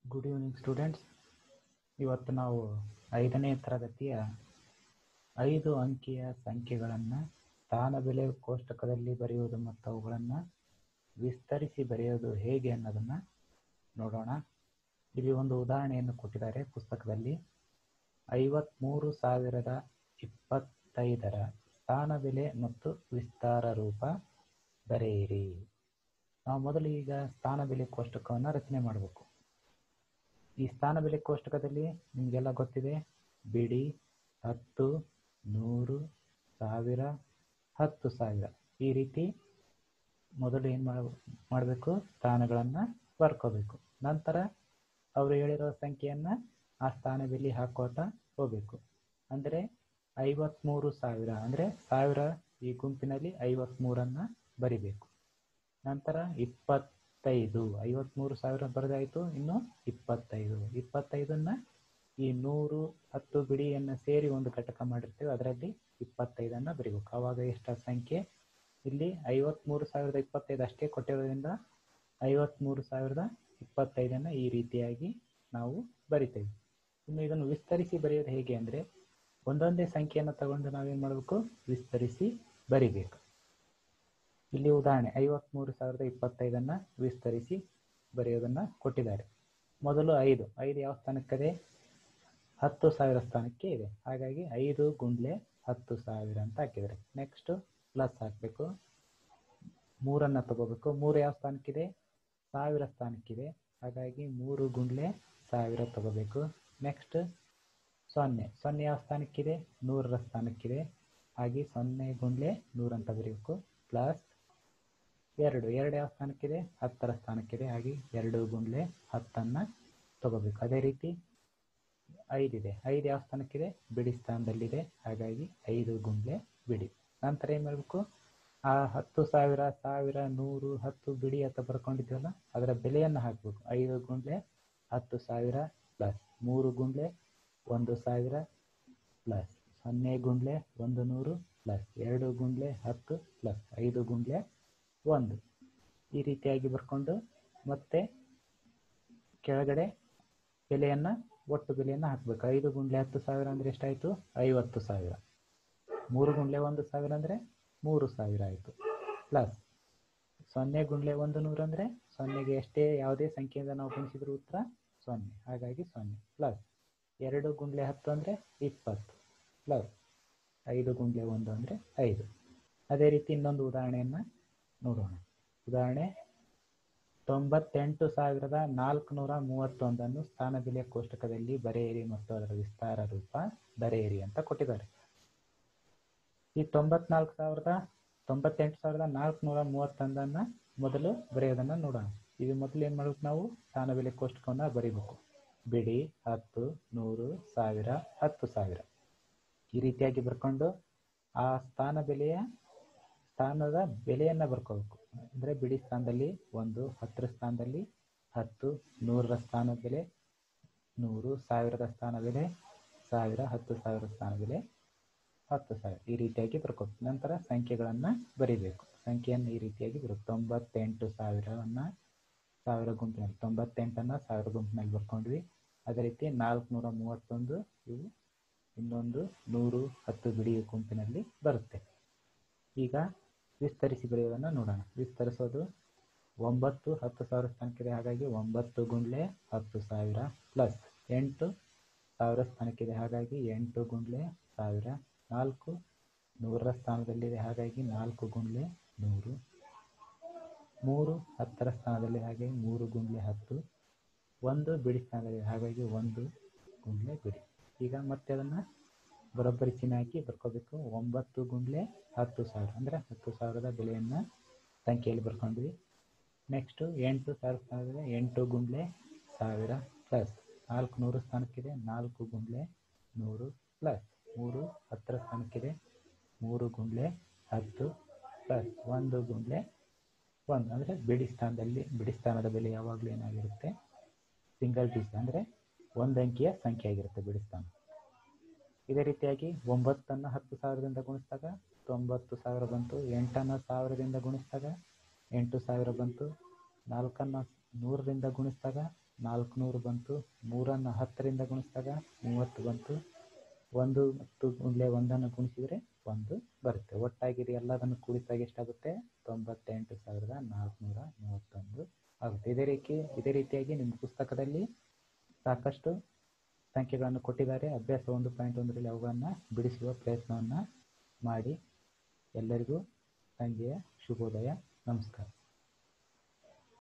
good evening students ಇವತ್ತು ನಾವು ಐದನೇ ತರಗತಿಯ ಐದು ಅಂಕಿಯ ಸಂಖ್ಯೆಗಳನ್ನು ಸ್ಥಾನ ಬೆಲೆ ಕೋಷ್ಟಕದಲ್ಲಿ ಬರೆಯುವುದು ಮತ್ತು ಅವುಗಳನ್ನು ವಿಸ್ತರಿಸಿ ಬರೆಯೋದು ಹೇಗೆ ಅನ್ನೋದನ್ನು ನೋಡೋಣ ಇಲ್ಲಿ ಒಂದು ಉದಾಹರಣೆಯನ್ನು ಕೊಟ್ಟಿದ್ದಾರೆ ಪುಸ್ತಕದಲ್ಲಿ ಐವತ್ತ್ಮೂರು ಸಾವಿರದ ಇಪ್ಪತ್ತೈದರ ಸ್ಥಾನ ಬೆಲೆ ಮತ್ತು ವಿಸ್ತಾರ ರೂಪ ಬರೆಯಿರಿ ನಾವು ಮೊದಲು ಈಗ ಸ್ಥಾನ ಬೆಲೆ ಕೋಷ್ಟಕವನ್ನು ರಚನೆ ಮಾಡಬೇಕು ಈ ಸ್ಥಾನ ಬೆಲೆ ಕೋಷ್ಟಕದಲ್ಲಿ ನಿಮಗೆಲ್ಲ ಗೊತ್ತಿದೆ ಬಿಡಿ ಹತ್ತು ನೂರು ಸಾವಿರ ಹತ್ತು ಸಾವಿರ ಈ ರೀತಿ ಮೊದಲು ಏನು ಮಾಡ ಮಾಡಬೇಕು ಸ್ಥಾನಗಳನ್ನು ಬರ್ಕೋಬೇಕು ನಂತರ ಅವರು ಹೇಳಿರೋ ಸಂಖ್ಯೆಯನ್ನು ಆ ಸ್ಥಾನ ಬೆಲೆ ಹಾಕೋತಾ ಹೋಗಬೇಕು ಅಂದರೆ ಐವತ್ತ್ಮೂರು ಸಾವಿರ ಅಂದರೆ ಸಾವಿರ ಈ ಗುಂಪಿನಲ್ಲಿ ಐವತ್ತ್ಮೂರನ್ನು ಬರಿಬೇಕು ನಂತರ ಇಪ್ಪತ್ತೈದು ಐವತ್ತ್ಮೂರು ಸಾವಿರ ಬರೆದಾಯಿತು ಇನ್ನು ಇಪ್ಪತ್ತೈದು ಇಪ್ಪತ್ತೈದನ್ನ ಈ ನೂರು ಹತ್ತು ಬಿಡಿಯನ್ನು ಸೇರಿ ಒಂದು ಘಟಕ ಮಾಡಿರ್ತೇವೆ ಅದರಲ್ಲಿ ಇಪ್ಪತ್ತೈದನ್ನು ಬರಿಬೇಕು ಆವಾಗ ಎಷ್ಟ ಸಂಖ್ಯೆ ಇಲ್ಲಿ ಐವತ್ತ್ಮೂರು ಸಾವಿರದ ಇಪ್ಪತ್ತೈದು ಅಷ್ಟೇ ಕೊಟ್ಟಿರೋದ್ರಿಂದ ಐವತ್ತ್ಮೂರು ಸಾವಿರದ ಇಪ್ಪತ್ತೈದನ್ನು ಈ ರೀತಿಯಾಗಿ ನಾವು ಬರಿತೇವೆ ಇನ್ನು ಇದನ್ನು ವಿಸ್ತರಿಸಿ ಬರೆಯೋದು ಹೇಗೆ ಅಂದರೆ ಒಂದೊಂದೇ ಸಂಖ್ಯೆಯನ್ನು ತಗೊಂಡು ನಾವೇನು ಮಾಡಬೇಕು ವಿಸ್ತರಿಸಿ ಬರಿಬೇಕು ಇಲ್ಲಿ ಉದಾಹರಣೆ ಐವತ್ತ್ಮೂರು ಸಾವಿರದ ಇಪ್ಪತ್ತೈದನ್ನು ವಿಸ್ತರಿಸಿ ಬರೆಯೋದನ್ನು ಕೊಟ್ಟಿದ್ದಾರೆ ಮೊದಲು ಐದು ಐದು ಯಾವ ಸ್ಥಾನಕ್ಕಿದೆ ಹತ್ತು ಸಾವಿರ ಸ್ಥಾನಕ್ಕೆ ಇದೆ ಹಾಗಾಗಿ ಐದು ಗುಂಡ್ಲೆ ಹತ್ತು ಸಾವಿರ ಅಂತ ಹಾಕಿದ್ದಾರೆ ನೆಕ್ಸ್ಟ್ ಪ್ಲಸ್ ಹಾಕಬೇಕು ಮೂರನ್ನು ತಗೋಬೇಕು ಮೂರು ಯಾವ ಸ್ಥಾನಕ್ಕಿದೆ ಸಾವಿರ ಸ್ಥಾನಕ್ಕಿದೆ ಹಾಗಾಗಿ ಮೂರು ಗುಂಡ್ಲೆ ಸಾವಿರ ತಗೋಬೇಕು ನೆಕ್ಸ್ಟ್ ಸೊನ್ನೆ ಸೊನ್ನೆ ಯಾವ ಸ್ಥಾನಕ್ಕಿದೆ ನೂರರ ಸ್ಥಾನಕ್ಕಿದೆ ಹಾಗೆ ಸೊನ್ನೆ ಗುಂಡ್ಲೆ ನೂರಂತ ಬರೀಬೇಕು ಪ್ಲಸ್ ಎರಡು ಎರಡು ಯಾವ ಸ್ಥಾನಕ್ಕಿದೆ ಹತ್ತರ ಸ್ಥಾನಕ್ಕಿದೆ ಹಾಗೆ ಎರಡು ಗುಂಡ್ಲೆ ಹತ್ತನ್ನು ತಗೋಬೇಕು ಅದೇ ರೀತಿ ಐದಿದೆ ಐದು ಯಾವ ಸ್ಥಾನಕ್ಕಿದೆ ಬಿಡಿ ಸ್ಥಾನದಲ್ಲಿದೆ ಹಾಗಾಗಿ ಐದು ಗುಂಡ್ಲೆ ಬಿಡಿ ನಂತರ ಏನು ಮಾಡಬೇಕು ಆ ಹತ್ತು ಸಾವಿರ ಸಾವಿರ ನೂರು ಹತ್ತು ಬಿಡಿ ಅಂತ ಬರ್ಕೊಂಡಿದ್ದೀವಲ್ಲ ಅದರ ಬೆಲೆಯನ್ನು ಹಾಕಬೇಕು ಐದು ಗುಂಡ್ಲೆ ಹತ್ತು ಸಾವಿರ ಪ್ಲಸ್ ಮೂರು ಗುಂಡ್ಲೆ ಒಂದು ಸಾವಿರ ಪ್ಲಸ್ ಸೊನ್ನೆ ಗುಂಡ್ಲೆ ಒಂದು ನೂರು ಪ್ಲಸ್ ಎರಡು ಗುಂಡ್ಲೆ ಹತ್ತು ಪ್ಲಸ್ ಐದು ಗುಂಡ್ಲೆ ಒಂದು ಈ ರೀತಿಯಾಗಿ ಬರ್ಕೊಂಡು ಮತ್ತೆ ಕೆಳಗಡೆ ಬೆಲೆಯನ್ನು ಒಟ್ಟು ಬೆಲೆಯನ್ನು ಹಾಕಬೇಕು ಐದು ಗುಂಡ್ಲೆ ಹತ್ತು ಸಾವಿರ ಅಂದರೆ ಎಷ್ಟಾಯಿತು ಐವತ್ತು ಸಾವಿರ ಮೂರು ಗುಂಡ್ಲೆ ಒಂದು ಸಾವಿರ ಅಂದರೆ ಮೂರು ಸಾವಿರ ಆಯಿತು ಪ್ಲಸ್ ಸೊನ್ನೆ ಗುಂಡ್ಲೆ ಒಂದು ನೂರು ಅಂದರೆ ಸೊನ್ನೆಗೆ ಎಷ್ಟೇ ಯಾವುದೇ ಸಂಖ್ಯೆಯಿಂದ ನಾವು ಗುಣಿಸಿದ್ರು ಉತ್ತರ ಸೊನ್ನೆ ಹಾಗಾಗಿ ಸೊನ್ನೆ ಪ್ಲಸ್ ಎರಡು ಗುಂಡ್ಲೆ ಹತ್ತು ಅಂದರೆ ಇಪ್ಪತ್ತು ಪ್ಲಸ್ ಐದು ಗುಂಡ್ಲೆ ಒಂದು ಅಂದರೆ ಐದು ಅದೇ ರೀತಿ ಇನ್ನೊಂದು ಉದಾಹರಣೆಯನ್ನು ನೋಡೋಣ ಉದಾಹರಣೆ ತೊಂಬತ್ತೆಂಟು ಸಾವಿರದ ನಾಲ್ಕುನೂರ ಮೂವತ್ತೊಂದನ್ನು ಸ್ಥಾನ ಬೆಲೆ ಕೋಷ್ಟಕದಲ್ಲಿ ಬರೆಯಿರಿ ಮತ್ತು ಅದರ ವಿಸ್ತಾರ ರೂಪ ಬರೆಯಿರಿ ಅಂತ ಕೊಟ್ಟಿದ್ದಾರೆ ಈ ತೊಂಬತ್ನಾಲ್ಕು ಸಾವಿರದ ತೊಂಬತ್ತೆಂಟು ಸಾವಿರದ ನಾಲ್ಕುನೂರ ಮೂವತ್ತೊಂದನ್ನು ಮೊದಲು ಬರೆಯೋದನ್ನು ನೋಡೋಣ ಇದು ಮೊದಲು ಏನು ಮಾಡ್ಬೇಕು ನಾವು ಸ್ಥಾನ ಬೆಲೆ ಕೋಷ್ಟಕವನ್ನು ಬರೀಬೇಕು ಬಿಡಿ ಹತ್ತು ನೂರು ಸಾವಿರ ಹತ್ತು ಸಾವಿರ ಈ ರೀತಿಯಾಗಿ ಬರ್ಕೊಂಡು ಆ ಸ್ಥಾನ ಬೆಲೆಯ ಸ್ಥಾನದ ಬೆಲೆಯನ್ನು ಬರ್ಕೋಬೇಕು ಅಂದರೆ ಬಿಡಿ ಸ್ಥಾನದಲ್ಲಿ ಒಂದು ಹತ್ತರ ಸ್ಥಾನದಲ್ಲಿ ಹತ್ತು ನೂರರ ಸ್ಥಾನ ಬೆಲೆ ನೂರು ಸಾವಿರದ ಸ್ಥಾನ ಬೆಲೆ ಸಾವಿರ ಹತ್ತು ಸಾವಿರ ಸ್ಥಾನ ಬೆಲೆ ಹತ್ತು ಸಾವಿರ ಈ ರೀತಿಯಾಗಿ ಬರ್ಕೋಬೇಕು ನಂತರ ಸಂಖ್ಯೆಗಳನ್ನು ಬರಿಬೇಕು ಸಂಖ್ಯೆಯನ್ನು ಈ ರೀತಿಯಾಗಿ ಬರುತ್ತೆ ತೊಂಬತ್ತೆಂಟು ಸಾವಿರವನ್ನು ಸಾವಿರ ಗುಂಪಿನಲ್ಲಿ ತೊಂಬತ್ತೆಂಟನ್ನು ಸಾವಿರ ಗುಂಪಿನಲ್ಲಿ ಬರ್ಕೊಂಡ್ವಿ ಅದೇ ರೀತಿ ನಾಲ್ಕುನೂರ ಮೂವತ್ತೊಂದು ಇವು ಇನ್ನೊಂದು ನೂರು ಹತ್ತು ಬಿಡಿ ಗುಂಪಿನಲ್ಲಿ ಬರುತ್ತೆ ಈಗ ವಿಸ್ತರಿಸಿ ಬರೆಯೋದನ್ನು ನೋಡೋಣ ವಿಸ್ತರಿಸೋದು ಒಂಬತ್ತು ಹತ್ತು ಸಾವಿರ ಸ್ಥಾನಕ್ಕಿದೆ ಹಾಗಾಗಿ ಒಂಬತ್ತು ಗುಂಡ್ಲೆ ಹತ್ತು ಸಾವಿರ ಪ್ಲಸ್ ಎಂಟು ಸಾವಿರ ಸ್ಥಾನಕ್ಕಿದೆ ಹಾಗಾಗಿ ಎಂಟು ಗುಂಡ್ಲೆ ಸಾವಿರ ನಾಲ್ಕು ನೂರರ ಸ್ಥಾನದಲ್ಲಿದೆ ಹಾಗಾಗಿ ನಾಲ್ಕು ಗುಂಡ್ಲೆ ನೂರು ಮೂರು ಹತ್ತರ ಸ್ಥಾನದಲ್ಲಿ ಹಾಗೆ ಮೂರು ಗುಂಡ್ಲೆ ಹತ್ತು ಒಂದು ಬಿಡಿ ಸ್ಥಾನದಲ್ಲಿದೆ ಹಾಗಾಗಿ ಒಂದು ಗುಂಡ್ಲೆ ಬಿಡಿ ಈಗ ಮತ್ತೆ ಅದನ್ನು ಬರೋಬ್ಬರಿ ಚಿಹ್ನೆ ಹಾಕಿ ಬರ್ಕೋಬೇಕು ಒಂಬತ್ತು ಗುಂಡ್ಲೆ ಹತ್ತು ಸಾವಿರ ಅಂದರೆ ಹತ್ತು ಸಾವಿರದ ಬೆಲೆಯನ್ನು ಸಂಖ್ಯೆಯಲ್ಲಿ ಬರ್ಕೊಂಡ್ವಿ ನೆಕ್ಸ್ಟು ಎಂಟು ಸಾವಿರ ಸ್ಥಾನದಲ್ಲಿ ಎಂಟು ಗುಂಡ್ಲೆ ಸಾವಿರ ಪ್ಲಸ್ ನಾಲ್ಕು ನೂರು ಸ್ಥಾನಕ್ಕಿದೆ ನಾಲ್ಕು ಗುಂಡ್ಲೆ ನೂರು ಪ್ಲಸ್ ಮೂರು ಹತ್ತರ ಸ್ಥಾನಕ್ಕಿದೆ ಮೂರು ಗುಂಡ್ಲೆ ಹತ್ತು ಪ್ಲಸ್ ಒಂದು ಗುಂಡ್ಲೆ ಒಂದು ಅಂದರೆ ಬಿಡಿ ಸ್ಥಾನದಲ್ಲಿ ಬಿಡಿ ಸ್ಥಾನದ ಬೆಲೆ ಯಾವಾಗಲೂ ಏನಾಗಿರುತ್ತೆ ಸಿಂಗಲ್ ಡಿಜಿಟ್ ಅಂದರೆ ಒಂದು ಅಂಕಿಯ ಸಂಖ್ಯೆ ಆಗಿರುತ್ತೆ ಬಿಡಿ ಸ್ಥಾನ ಇದೇ ರೀತಿಯಾಗಿ ಒಂಬತ್ತನ್ನು ಹತ್ತು ಸಾವಿರದಿಂದ ಗುಣಿಸಿದಾಗ ತೊಂಬತ್ತು ಸಾವಿರ ಬಂತು ಎಂಟನ್ನು ಸಾವಿರದಿಂದ ಗುಣಿಸಿದಾಗ ಎಂಟು ಸಾವಿರ ಬಂತು ನಾಲ್ಕನ್ನು ನೂರರಿಂದ ಗುಣಿಸಿದಾಗ ನಾಲ್ಕುನೂರು ಬಂತು ಮೂರನ್ನು ಹತ್ತರಿಂದ ಗುಣಿಸಿದಾಗ ಮೂವತ್ತು ಬಂತು ಒಂದು ಮತ್ತು ಗುಂಡ್ಲೆ ಒಂದನ್ನು ಗುಣಿಸಿದರೆ ಒಂದು ಬರುತ್ತೆ ಒಟ್ಟಾಗಿ ಇದು ಎಲ್ಲದನ್ನು ಕೂಡಿಸಿದಾಗ ಎಷ್ಟಾಗುತ್ತೆ ತೊಂಬತ್ತೆಂಟು ಸಾವಿರದ ನಾಲ್ಕುನೂರ ಮೂವತ್ತೊಂದು ಆಗುತ್ತೆ ಇದೇ ರೀತಿ ಇದೇ ರೀತಿಯಾಗಿ ನಿಮ್ಮ ಪುಸ್ತಕದಲ್ಲಿ ಸಾಕಷ್ಟು ಸಂಖ್ಯೆಗಳನ್ನು ಕೊಟ್ಟಿದ್ದಾರೆ ಅಭ್ಯಾಸ ಒಂದು ಪಾಯಿಂಟ್ ಒಂದರಲ್ಲಿ ಅವುಗಳನ್ನು ಬಿಡಿಸುವ ಪ್ರಯತ್ನವನ್ನು ಮಾಡಿ ಎಲ್ಲರಿಗೂ ಸಂಜೆಯ ಶುಭೋದಯ ನಮಸ್ಕಾರ